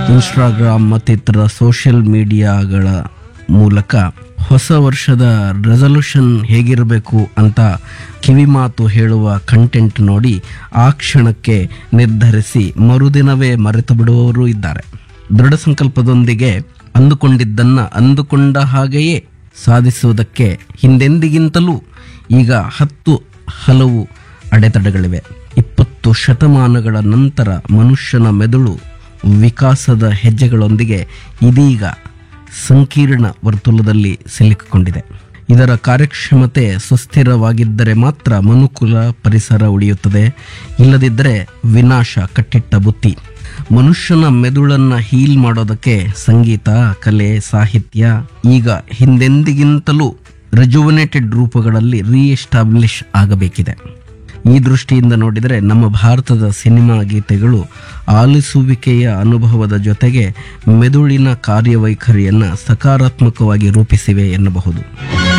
Instagram ಮತ್ತಿತರ social ಮೀಡಿಯಾಗಳ ಮೂಲಕ ಹೊಸ ವರ್ಷದ ರೆಸಲ್ಯೂಷನ್ ಹೇಗಿರಬೇಕು ಅಂತ ಕಿವಿಮಾತು ಹೇಳುವ ಕಂಟೆಂಟ್ ನೋಡಿ ಆ ಕ್ಷಣಕ್ಕೆ ನಿರ್ಧರಿಸಿ ಮರುದಿನವೇ ಮರೆತು ಬಿಡುವವರು ಇದ್ದಾರೆ ದೃಢ ಸಂಕಲ್ಪದೊಂದಿಗೆ ಅಂದುಕೊಂಡಿದ್ದನ್ನ ಅಂದುಕೊಂಡ ಹಾಗೆಯೇ ಸಾಧಿಸುವುದಕ್ಕೆ ಹಿಂದೆಂದಿಗಿಂತಲೂ ಈಗ ಹತ್ತು ಹಲವು ಅಡೆತಡೆಗಳಿವೆ ಇಪ್ಪತ್ತು ಶತಮಾನಗಳ ನಂತರ ಮನುಷ್ಯನ ಮೆದುಳು ವಿಕಾಸದ ಹೆಜ್ಜೆಗಳೊಂದಿಗೆ ಇದೀಗ ಸಂಕೀರ್ಣ ವರ್ತುಲದಲ್ಲಿ ಸಿಲುಕಿಕೊಂಡಿದೆ ಇದರ ಕಾರ್ಯಕ್ಷಮತೆ ಸುಸ್ಥಿರವಾಗಿದ್ದರೆ ಮಾತ್ರ ಮನುಕುಲ ಪರಿಸರ ಉಳಿಯುತ್ತದೆ ಇಲ್ಲದಿದ್ದರೆ ವಿನಾಶ ಕಟ್ಟಿಟ್ಟ ಬುತ್ತಿ ಮನುಷ್ಯನ ಮೆದುಳನ್ನ ಹೀಲ್ ಮಾಡೋದಕ್ಕೆ ಸಂಗೀತ ಕಲೆ ಸಾಹಿತ್ಯ ಈಗ ಹಿಂದೆಂದಿಗಿಂತಲೂ ರೆಜುವನೇಟೆಡ್ ರೂಪಗಳಲ್ಲಿ ರೀಎಸ್ಟಾಬ್ಲಿಷ್ ಆಗಬೇಕಿದೆ ಈ ದೃಷ್ಟಿಯಿಂದ ನೋಡಿದರೆ ನಮ್ಮ ಭಾರತದ ಸಿನಿಮಾ ಗೀತೆಗಳು ಆಲಿಸುವಿಕೆಯ ಅನುಭವದ ಜೊತೆಗೆ ಮೆದುಳಿನ ಕಾರ್ಯವೈಖರಿಯನ್ನು ಸಕಾರಾತ್ಮಕವಾಗಿ ರೂಪಿಸಿವೆ ಎನ್ನಬಹುದು